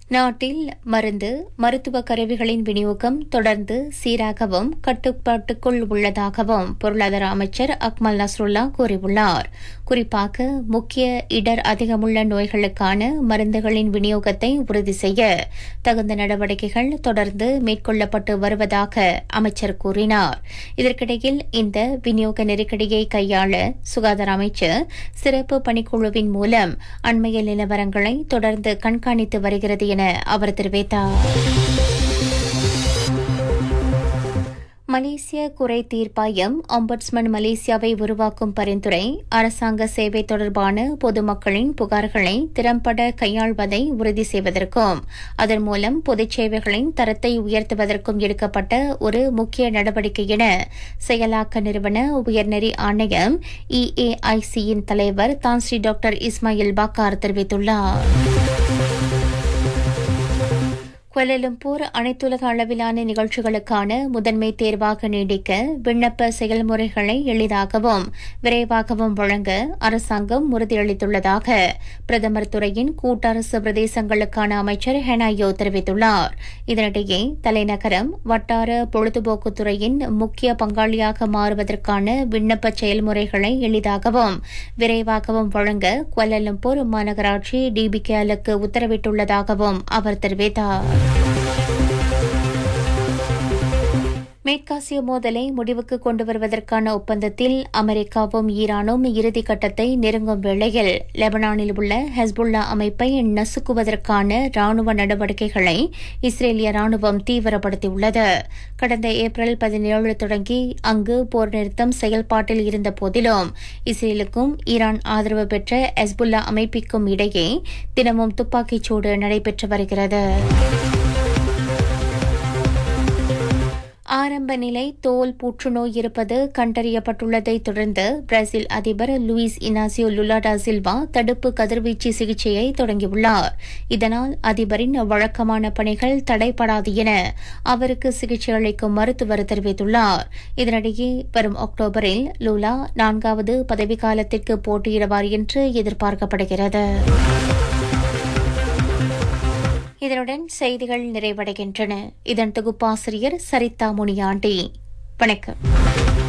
நாட்டில் மருந்து மருத்துவ கருவிகளின் விநியோகம் தொடர்ந்து சீராகவும் கட்டுப்பாட்டுக்குள் உள்ளதாகவும் பொருளாதார அமைச்சர் அக்மல் நஸ்ருல்லா கூறியுள்ளார் குறிப்பாக முக்கிய இடர் அதிகமுள்ள நோய்களுக்கான மருந்துகளின் விநியோகத்தை உறுதி செய்ய தகுந்த நடவடிக்கைகள் தொடர்ந்து மேற்கொள்ளப்பட்டு வருவதாக அமைச்சர் கூறினார் இதற்கிடையில் இந்த விநியோக நெருக்கடியை கையாள சுகாதார அமைச்சர் சிறப்பு பணிக்குழுவின் மூலம் அண்மைய நிலவரங்களை தொடர்ந்து கண்காணித்து வருகிறது என அவர் தெரிவித்தார் மலேசிய குறை தீர்ப்பாயம் ஒம்பட்ஸ்மன் மலேசியாவை உருவாக்கும் பரிந்துரை அரசாங்க சேவை தொடர்பான பொதுமக்களின் புகார்களை திறம்பட கையாள்வதை உறுதி செய்வதற்கும் அதன் மூலம் பொதுச் சேவைகளின் தரத்தை உயர்த்துவதற்கும் எடுக்கப்பட்ட ஒரு முக்கிய நடவடிக்கை என செயலாக்க நிறுவன உயர்நெறி ஆணையம் இஏஐசியின் தலைவர் தான்ஸ்ரீ டாக்டர் இஸ்மாயில் பாக்கார் தெரிவித்துள்ளார் கோலாலம்பூர் அனைத்துலக அளவிலான நிகழ்ச்சிகளுக்கான முதன்மை தேர்வாக நீடிக்க விண்ணப்ப செயல்முறைகளை எளிதாகவும் விரைவாகவும் வழங்க அரசாங்கம் உறுதியளித்துள்ளதாக பிரதமர் துறையின் கூட்டரசு பிரதேசங்களுக்கான அமைச்சர் ஹெனாயோ தெரிவித்துள்ளார் இதனிடையே தலைநகரம் வட்டார பொழுதுபோக்கு துறையின் முக்கிய பங்காளியாக மாறுவதற்கான விண்ணப்ப செயல்முறைகளை எளிதாகவும் விரைவாகவும் வழங்க கோலாலம்பூர் மாநகராட்சி டிபிகேலுக்கு உத்தரவிட்டுள்ளதாகவும் அவர் தெரிவித்தார் மேற்காசிய மோதலை முடிவுக்கு கொண்டு வருவதற்கான ஒப்பந்தத்தில் அமெரிக்காவும் ஈரானும் இறுதிக்கட்டத்தை நெருங்கும் வேளையில் லெபனானில் உள்ள ஹெஸ்புல்லா அமைப்பை நசுக்குவதற்கான ராணுவ நடவடிக்கைகளை இஸ்ரேலிய ராணுவம் தீவிரப்படுத்தியுள்ளது கடந்த ஏப்ரல் பதினேழு தொடங்கி அங்கு போர் நிறுத்தம் செயல்பாட்டில் இருந்த போதிலும் இஸ்ரேலுக்கும் ஈரான் ஆதரவு பெற்ற ஹெஸ்புல்லா அமைப்பிற்கும் இடையே தினமும் துப்பாக்கிச்சூடு நடைபெற்று வருகிறது ஆரம்ப நிலை தோல் புற்றுநோய் இருப்பது கண்டறியப்பட்டுள்ளதை தொடர்ந்து பிரேசில் அதிபர் லூயிஸ் இனாசியோ லுலாடா சில்வா தடுப்பு கதிர்வீச்சு சிகிச்சையை தொடங்கியுள்ளார் இதனால் அதிபரின் வழக்கமான பணிகள் தடைபடாது என அவருக்கு சிகிச்சை அளிக்கும் மருத்துவர் தெரிவித்துள்ளார் இதனிடையே வரும் அக்டோபரில் லூலா நான்காவது பதவிக்காலத்திற்கு போட்டியிடுவார் என்று எதிர்பார்க்கப்படுகிறது இதனுடன் செய்திகள் நிறைவடைகின்றன இதன் தொகுப்பாசிரியர் சரிதா முனியாண்டி வணக்கம்